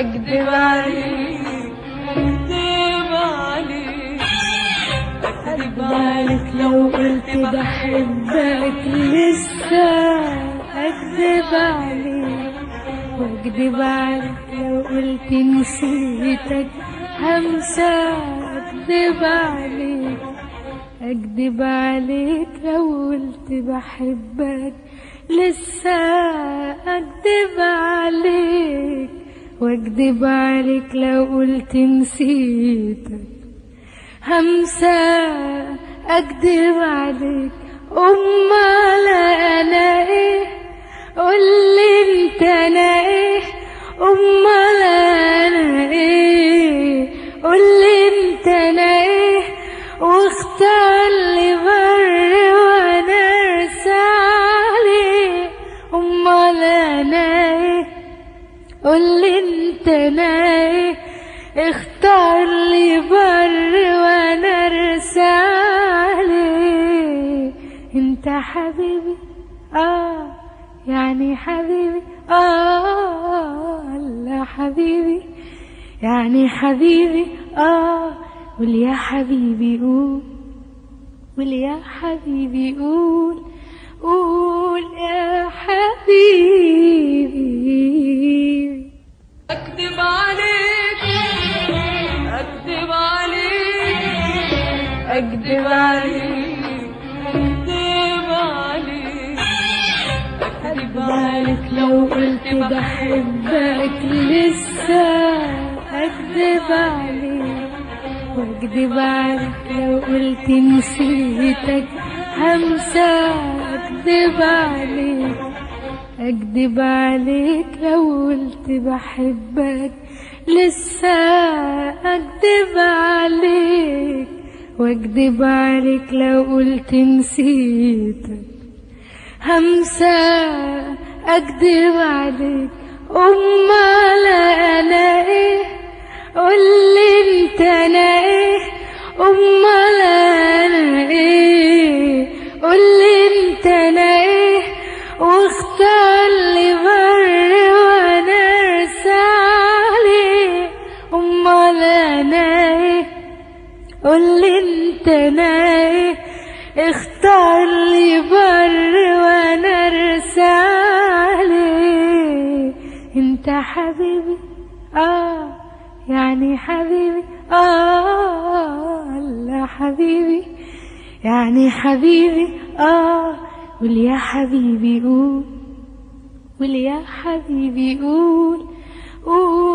اكدب عليك اكدب عليك اكدب عليك لو قلت بحبك لسه اكدب عليك واكدب عليك لو قلت نسيتك همسة اكدب عليك اكدب عليك لو قلت بحبك لسه اكدب عليك واكدب عليك لو قلت نسيتك همسة اكدب عليك امال انا ايه قولي انت انا ايه امال انا ايه قولي انت انا ايه واختار لي بر وانا ارسى عليه امال انا ايه قولي انت انا ايه اختار لي بر وانا ارسى عليه انت حبيبي اه يعني حبيبي اه لا حبيبي يعني حبيبي اه قول يا حبيبي قول قول يا حبيبي قول قول يا حبيبي اكذب عليك اكذب عليك اكدب عليك اكذب عليك اكذب بالك لو قلت بحبك لسه اكدب عليك واكدب عليك لو قلت نسيتك همسة اكدب عليك اكدب عليك لو قلت بحبك لسه اكدب عليك واكدب عليك لو قلت نسيتك همسة أكدب عليك أمال أنا إيه قولي أنت أنا إيه أمال أنا إيه قولي أنت أنا إيه واختار لي بر وأنا أرسى عليه أمال أنا إيه قولي أنت أنا إيه اختار لي بر وانا ارسى عليه انت حبيبي اه يعني حبيبي اه لا حبيبي يعني حبيبي اه قول يا حبيبي قول قول يا حبيبي قول قول